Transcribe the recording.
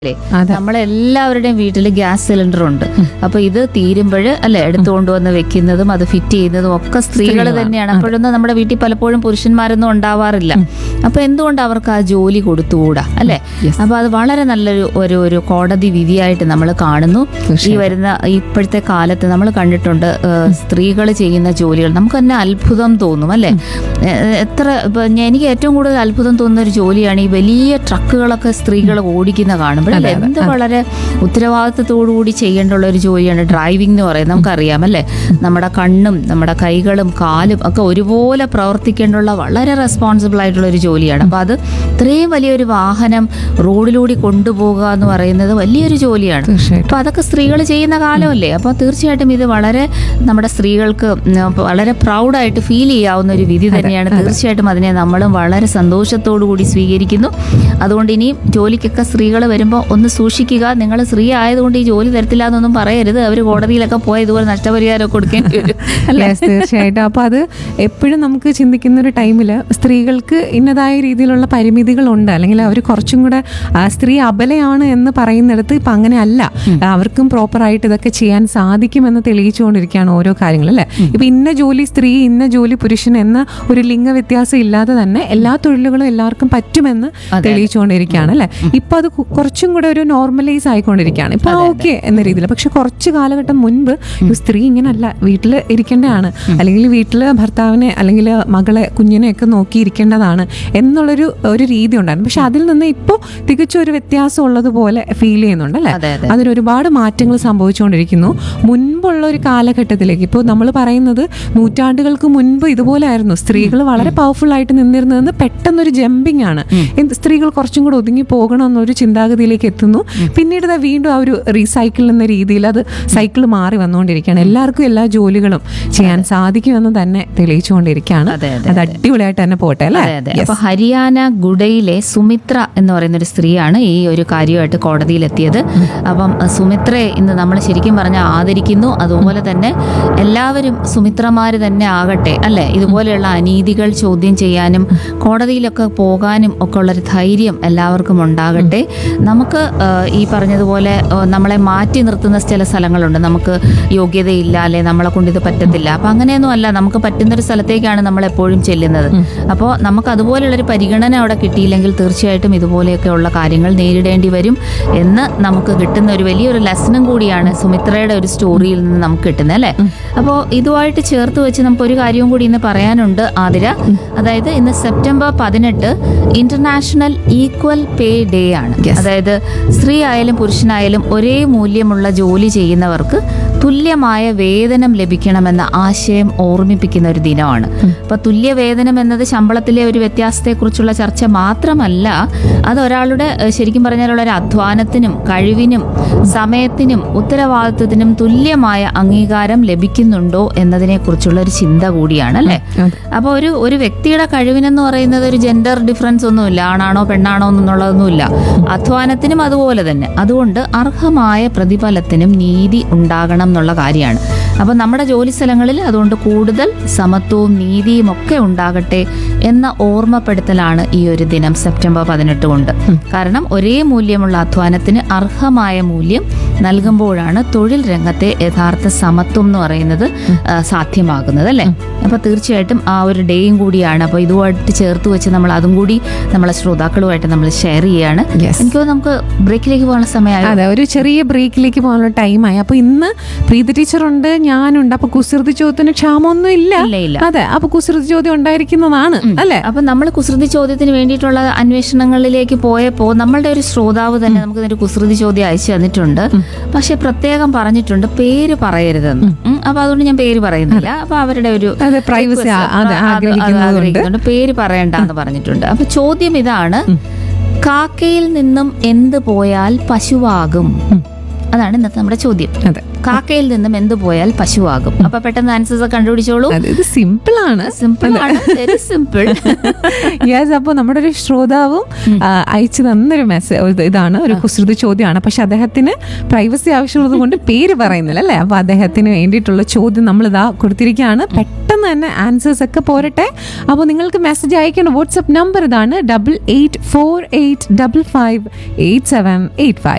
അല്ലേ അതെ. നമ്മളെല്ലാവരുടെയും വീട്ടിൽ ഗ്യാസ് സിലിണ്ടർ ഉണ്ട് അപ്പൊ ഇത് തീരുമ്പോൾ അല്ലെ എടുത്തുകൊണ്ട് വന്ന് വെക്കുന്നതും അത് ഫിറ്റ് ചെയ്യുന്നതും ഒക്കെ സ്ത്രീകൾ സ്ത്രീകളാണ്. തന്നെയാണ് അപ്പോഴൊന്നും നമ്മുടെ വീട്ടിൽ പലപ്പോഴും പുരുഷന്മാരൊന്നും ഉണ്ടാവാറില്ല അപ്പൊ എന്തുകൊണ്ട് അവർക്ക് ആ ജോലി കൊടുത്തുകൂടാ അല്ലെ Yes. അപ്പൊ അത് വളരെ നല്ലൊരു ഒരു ഒരു കോടതി വിധിയായിട്ട് നമ്മൾ കാണുന്നു ഈ തീർച്ചയായും. വരുന്ന ഇപ്പോഴത്തെ കാലത്ത് നമ്മൾ കണ്ടിട്ടുണ്ട് സ്ത്രീകൾ ചെയ്യുന്ന ജോലികൾ നമുക്ക് തന്നെ അത്ഭുതം തോന്നും അല്ലെ ഏഹ് എത്ര ഇപ്പൊ ഞാൻ- എനിക്ക് ഏറ്റവും കൂടുതൽ അത്ഭുതം തോന്നുന്ന ഒരു ജോലിയാണ് ഈ വലിയ ട്രക്കുകളൊക്കെ സ്ത്രീകൾ ഓടിക്കുന്ന കാണുമ്പോൾ അല്ലേ അതെ, അതെ, എന്ത് വളരെ ഉത്തരവാദിത്തത്തോടു കൂടി ചെയ്യേണ്ടുള്ള ഒരു ജോലിയാണ് ഡ്രൈവിംഗ് എന്ന് പറയുന്നത് നമുക്കറിയാം അല്ലേ നമ്മുടെ കണ്ണും നമ്മുടെ കൈകളും കാലും ഒക്കെ ഒരുപോലെ പ്രവർത്തിക്കേണ്ടുള്ള വളരെ റെസ്പോൺസിബിൾ ആയിട്ടുള്ള ഒരു ജോലിയാണ് അപ്പൊ അത് ഇത്രയും വലിയൊരു വാഹനം റോഡിലൂടെ കൊണ്ടുപോകുക എന്ന് പറയുന്നത് വലിയൊരു ജോലിയാണ് തീർച്ചയായിട്ടും അപ്പൊ അതൊക്കെ സ്ത്രീകൾ ചെയ്യുന്ന കാലമല്ലേ അപ്പോൾ തീർച്ചയായിട്ടും ഇത് വളരെ നമ്മുടെ സ്ത്രീകൾക്ക് ഉം, വളരെ പ്രൗഡായിട്ട് ഫീൽ ചെയ്യാവുന്ന ഒരു വിധി തന്നെയാണ് തീർച്ചയായിട്ടും അതിനെ നമ്മളും വളരെ സന്തോഷത്തോടു കൂടി സ്വീകരിക്കുന്നു അതുകൊണ്ട് ഇനിയും ജോലിക്കൊക്കെ സ്ത്രീകൾ വരുമ്പോൾ ഒന്ന് സൂക്ഷിക്കുക നിങ്ങൾ സ്ത്രീ ആയതുകൊണ്ട് ഈ ജോലി തരത്തില്ല എന്നൊന്നും പറയരുത് അവർ കോടതിയിലൊക്കെ പോയ ഇതുപോലെ നഷ്ടപരിഹാരം കൊടുക്കേണ്ടി വരും അല്ലേ Yes, തീർച്ചയായിട്ടും അപ്പൊ അത് എപ്പോഴും നമുക്ക് ചിന്തിക്കുന്ന ഒരു ടൈമിൽ സ്ത്രീകൾക്ക് ഇന്നതായ രീതിയിലുള്ള പരിമിതികളുണ്ട് അല്ലെങ്കിൽ അവർ കുറച്ചും കൂടെ ആ, സ്ത്രീ അബലയാണ് എന്ന് പറയുന്നിടത്ത് ഇപ്പൊ അങ്ങനെ അല്ല അവർക്കും പ്രോപ്പറായിട്ട് ഇതൊക്കെ ചെയ്യാൻ സാധിക്കുമെന്ന് തെളിയിച്ചുകൊണ്ടിരിക്കുകയാണ് ഓരോ കാര്യങ്ങൾ അല്ലേ ഇപ്പൊ ഇന്ന ജോലി സ്ത്രീ ഇന്ന ജോലി പുരുഷൻ എന്ന ഒരു ലിംഗ വ്യത്യാസം ഇല്ലാതെ തന്നെ എല്ലാ തൊഴിലുകളും എല്ലാവർക്കും പറ്റുമെന്ന് തെളിയിച്ചുകൊണ്ടിരിക്കുകയാണ് അല്ലേ ഇപ്പൊ അത് കു- കുറച്ചും കൂടെ ഒരു നോർമലൈസ് ആയിക്കൊണ്ടിരിക്കുകയാണ് ഇപ്പൊ ഓക്കെ എന്ന രീതിയിൽ പക്ഷെ കുറച്ച് കാലഘട്ടം മുൻപ് ഈ സ്ത്രീ ഇങ്ങനല്ല വീട്ടിൽ ഇരിക്കേണ്ടതാണ് അല്ലെങ്കിൽ വീട്ടിൽ ഭർത്താവിനെ അല്ലെങ്കിൽ മകളെ കുഞ്ഞിനെ ഒക്കെ നോക്കി ഇരിക്കേണ്ടതാണ് എന്നുള്ളൊരു ഒരു രീതി ഉണ്ടായിരുന്നു പക്ഷെ അതിൽ നിന്ന് ഇപ്പോൾ തികച്ചും ഒരു വ്യത്യാസം ഉള്ളതുപോലെ ഫീൽ ചെയ്യുന്നുണ്ട് അല്ലേ അതെ അതെ അതിന് ഒരുപാട് മാറ്റങ്ങൾ സംഭവിച്ചുകൊണ്ടിരിക്കുന്നു മുൻപുള്ള ഒരു കാലഘട്ടത്തിലേക്ക് ഇപ്പോൾ നമ്മൾ പറയുന്നത് നൂറ്റാണ്ടുകൾക്ക് മുൻപ് ഇതുപോലെയായിരുന്നു സ്ത്രീകൾ വളരെ പവർഫുൾ ആയിട്ട് നിന്നിരുന്നതെന്ന് പെട്ടെന്നൊരു ജമ്പിങ് ആണ് എന്ത് സ്ത്രീകൾ കുറച്ചും കൂടെ ഒതുങ്ങി പോകണം എന്നൊരു ചിന്താഗതിയിലേക്ക് എത്തുന്നു പിന്നീട് ദാ വീണ്ടും ആ ഒരു റീസൈക്കിൾ എന്ന രീതിയിൽ അത് സൈക്കിൾ മാറി വന്നുകൊണ്ടിരിക്കുകയാണ് എല്ലാവർക്കും എല്ലാ ജോലികളും ചെയ്യാൻ സാധിക്കുമെന്ന് തന്നെ തെളിയിച്ചുകൊണ്ടിരിക്കുകയാണ് അതെ, അതെ, അത് അടിപൊളിയായിട്ട് തന്നെ പോട്ടെ അല്ലേ അതെ അതെ അപ്പൊ ഹരിയാന ഗുഡയിലെ സുമിത്ര എന്ന് പറയുന്ന ഒരു സ്ത്രീയാണ് ഈ ഒരു കാര്യമായിട്ട് കോടതിയിലെത്തിയത് അപ്പം അഹ് സുമിത്രയെ ഇന്ന് നമ്മൾ ശരിക്കും പറഞ്ഞാൽ ആദരിക്കുന്നു അതുപോലെ തന്നെ എല്ലാവരും സുമിത്രമാര് തന്നെ ആകട്ടെ അല്ലെ ഇതുപോലെയുള്ള അനീതികൾ ചോദ്യം ചെയ്യാനും കോടതിയിലൊക്കെ പോകാനും ഒക്കെ ഉള്ളൊരു ധൈര്യം എല്ലാവർക്കും ഉണ്ടാകട്ടെ നമുക്ക് ആഹ്, ഈ പറഞ്ഞതുപോലെ ആഹ്, നമ്മളെ മാറ്റി നിർത്തുന്ന ചില സ്ഥലങ്ങളുണ്ട് നമുക്ക് യോഗ്യതയില്ല അല്ലെ നമ്മളെ കൊണ്ട് ഇത് പറ്റത്തില്ല അപ്പൊ അങ്ങനെയൊന്നും അല്ല നമുക്ക് പറ്റുന്നൊരു സ്ഥലത്തേക്കാണ് നമ്മൾ എപ്പോഴും ചെല്ലുന്നത് അപ്പോൾ നമുക്ക് അതുപോലെയുള്ളൊരു പരിഗണന അവിടെ കിട്ടിയില്ലെങ്കിൽ തീർച്ചയായിട്ടും ഇതുപോലെയൊക്കെ ഉള്ള കാര്യങ്ങൾ നേരിടേണ്ടി വരും എന്ന് നമുക്ക് കിട്ടുന്ന ഒരു വലിയൊരു ലെസണും കൂടിയാണ് സുമിത്രയുടെ ഒരു സ്റ്റോറിയിൽ നിന്ന് നമുക്ക് കിട്ടുന്നത് അല്ലേ അപ്പോൾ ഇതുമായിട്ട് ചേർത്ത് വെച്ച് നമുക്ക് ഒരു കാര്യവും കൂടി ഇന്ന് പറയാനുണ്ട് ആതിര അതായത് ഇന്ന് സെപ്റ്റംബർ പതിനെട്ട് ഇന്റർനാഷണൽ ഈക്വൽ പേ ഡേ ആണ് അതായത് സ്ത്രീ ആയാലും പുരുഷനായാലും ഒരേ മൂല്യമുള്ള ജോലി ചെയ്യുന്നവർക്ക് തുല്യമായ വേതനം ലഭിക്കണമെന്ന ആശയം ഓർമ്മിപ്പിക്കുന്ന ഒരു ദിനമാണ് അപ്പൊ തുല്യ വേതനം എന്നത് ശമ്പളത്തിലെ ഒരു വ്യത്യാസത്തെക്കുറിച്ചുള്ള ചർച്ച മാത്രമല്ല അത് ഒരാളുടെ ഏഹ്, ശരിക്കും പറഞ്ഞാലുള്ള ഒരു അധ്വാനത്തിനും കഴിവിനും സമയത്തിനും ഉത്തരവാദിത്വത്തിനും തുല്യമായ അംഗീകാരം ലഭിക്കുന്നുണ്ടോ എന്നതിനെ കുറിച്ചുള്ള ഒരു ചിന്ത കൂടിയാണ് അല്ലേ അപ്പോൾ ഒരു ഒരു വ്യക്തിയുടെ കഴിവിനെന്ന് പറയുന്നത് ഒരു ജെൻഡർ ഡിഫറൻസ് ഒന്നുമില്ല ആണാണോ പെണ്ണാണോ എന്നുള്ളതൊന്നുമില്ല അധ്വാനത്തിനും അതുപോലെ തന്നെ അതുകൊണ്ട് അർഹമായ പ്രതിഫലത്തിനും നീതി ഉണ്ടാകണം എന്നുള്ള കാര്യമാണ് അപ്പോൾ നമ്മുടെ ജോലി സ്ഥലങ്ങളിൽ അതുകൊണ്ട് കൂടുതൽ സമത്വവും നീതിയും ഒക്കെ ഉണ്ടാകട്ടെ എന്ന ഓർമ്മപ്പെടുത്തലാണ് ഈ ഒരു ദിനം സെപ്റ്റംബർ പതിനെട്ട് കൊണ്ട് കാരണം ഒരേ മൂല്യമുള്ള അധ്വാനത്തിന് അർഹമായ മൂല്യം നൽകുമ്പോഴാണ് തൊഴിൽ രംഗത്തെ യഥാർത്ഥ സമത്വം എന്ന് പറയുന്നത് ആ, സാധ്യമാകുന്നത് അല്ലേ അപ്പൊ തീർച്ചയായിട്ടും ആ ഒരു ഡേയും കൂടിയാണ് അപ്പോൾ ഇതുമായിട്ട് ചേർത്ത് വെച്ച് നമ്മൾ അതും കൂടി നമ്മളെ ശ്രോതാക്കളുമായിട്ട് നമ്മൾ ഷെയർ ചെയ്യാണ് Yes. എനിക്ക് തോന്നുന്നു നമുക്ക് ബ്രേക്കിലേക്ക് പോകാനുള്ള സമയമായി അതെ ഒരു ചെറിയ ബ്രേക്കിലേക്ക് പോകാനുള്ള ടൈമായി അപ്പൊ ഇന്ന് പ്രീതി ടീച്ചറുണ്ട് ഞാനുണ്ട് അപ്പൊ കുസൃതി ചോദ്യത്തിന് ക്ഷാമൊന്നും ഇല്ല ഇല്ല ഇല്ല അതെ അപ്പൊ കുസൃതി ചോദ്യം ഉണ്ടായിരിക്കുന്നതാണ് അല്ലെ അപ്പൊ നമ്മൾ കുസൃതി ചോദ്യത്തിന് വേണ്ടിയിട്ടുള്ള അന്വേഷണങ്ങളിലേക്ക് പോയപ്പോൾ നമ്മളുടെ ഒരു ശ്രോതാവ് തന്നെ നമുക്ക് ഒരു കുസൃതി ചോദ്യം അയച്ചു തന്നിട്ടുണ്ട് പക്ഷെ പ്രത്യേകം പറഞ്ഞിട്ടുണ്ട് പേര് പറയരുതെന്ന് ഉം, അപ്പൊ അതുകൊണ്ട് ഞാൻ പേര് പറയുന്നില്ല അപ്പൊ അവരുടെ ഒരു അതെ, privacy request, ആ- അത് ആ, അത് ആഗ്രഹിക്കുന്നതുകൊണ്ട്. ആഗ്രഹിക്കുന്നുണ്ട്. പേര് പറയണ്ടെന്ന് പറഞ്ഞിട്ടുണ്ട് അപ്പൊ ചോദ്യം ഇതാണ് കാക്കയിൽ നിന്നും എന്ത് പോയാൽ പശുവാകും അതാണ് ഇന്നത്തെ നമ്മുടെ ചോദ്യം അതെ കാക്കയിൽ നിന്നും എന്ത് പോയാൽ പശുവാകും അപ്പൊ പെട്ടെന്ന് ആൻസേഴ്സ് കണ്ടുപിടിച്ചോളൂ അതെ ഇത് സിമ്പിൾ ആണ് സിമ്പിൾ ആണ് വെരി സിമ്പിൾ യെസ് അപ്പോൾ നമ്മുടെ ഒരു ശ്രോതാവും ആ, അയച്ചു തന്നൊരു മെസ്സേജ് ഇതാണ് ഒരു കുസൃതി ചോദ്യമാണ് പക്ഷെ അദ്ദേഹത്തിന് പ്രൈവസി ആവശ്യമുള്ളത് കൊണ്ട് പേര് പറയുന്നില്ല അല്ലേ അപ്പോൾ അദ്ദേഹത്തിന് വേണ്ടിയിട്ടുള്ള ചോദ്യം നമ്മൾ ഇതാ കൊടുത്തിരിക്കുകയാണ് പെട്ടെന്ന് തന്നെ ആൻസേഴ്സ് ഒക്കെ പോരട്ടെ അപ്പോൾ നിങ്ങൾക്ക് മെസ്സേജ് അയക്കേണ്ട വാട്സപ്പ് നമ്പർ ഇതാണ് double eight four eight double five eight seven eight five